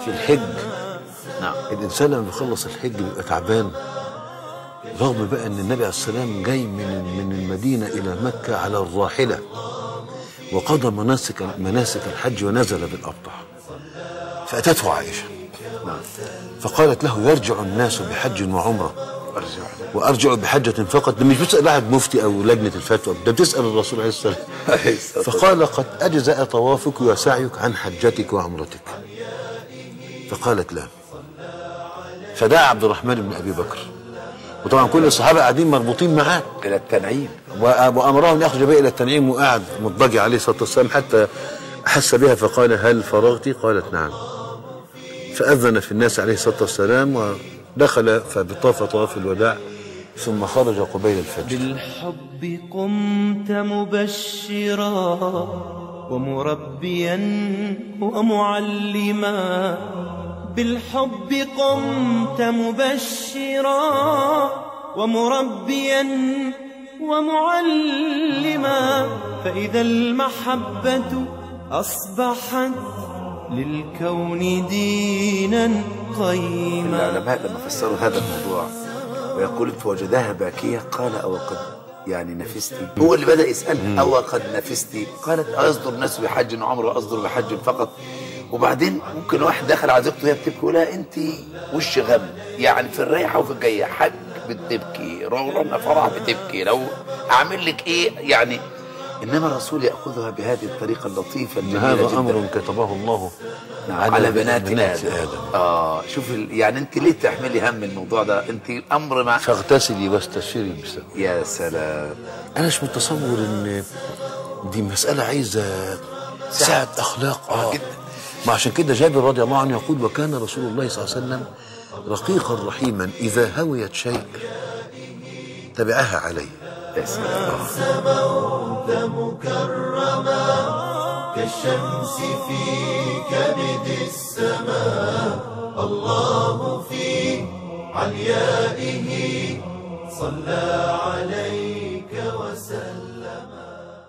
في الحج نعم الانسان لما بيخلص الحج بيبقى تعبان رغم بقى ان النبي عليه السلام جاي من من المدينه الى مكه على الراحله وقضى مناسك مناسك الحج ونزل بالابطح فاتته عائشه فقالت له يرجع الناس بحج وعمره ارجع وارجع بحجه فقط ده مش بتسال واحد مفتي او لجنه الفتوى ده بتسال الرسول عليه السلام عليه الصلاة فقال قد اجزا طوافك وسعيك عن حجتك وعمرتك فقالت لا فدعا عبد الرحمن بن ابي بكر وطبعا كل الصحابه قاعدين مربوطين معاه الى التنعيم و- وامره ان يخرج بها الى التنعيم وقعد مضطجع عليه الصلاه والسلام حتى احس بها فقال هل فرغت؟ قالت نعم. فاذن في الناس عليه الصلاه والسلام ودخل فطاف طواف الوداع ثم خرج قبيل الفجر. بالحب قمت مبشرا ومربيا ومعلما بالحب قمت مبشرا ومربيا ومعلما فإذا المحبة أصبحت للكون دينا قيما العلماء لما فسروا هذا الموضوع ويقول فوجدها باكية قال أو قد يعني نفستي هو اللي بدأ يسأل أو قد نفستي قالت أصدر الناس بحج وعمره وأصدر بحج فقط وبعدين ممكن واحد دخل على زوجته وهي بتبكي ولا أنت وش غم يعني في الرايحة وفي الجاية حج بتبكي رونا فرح بتبكي لو أعمل لك إيه يعني إنما الرسول يأخذها بهذه الطريقة اللطيفة ان الجميلة هذا جدا امر كتبه الله على بنات, بنات آدم. ادم. اه شوف ال... يعني انت ليه تحملي هم الموضوع ده انت الامر مع فاغتسلي واستشيري بسبب. يا سلام انا مش متصور ان دي مساله عايزه سعه اخلاق اه جدا. ما عشان كده جابر رضي الله عنه يقول وكان رسول الله صلى الله عليه وسلم رقيقا رحيما اذا هويت شيء تبعها عليه يا سلام كالشمس في كبد السماء الله في عليائه صلى عليك وسلم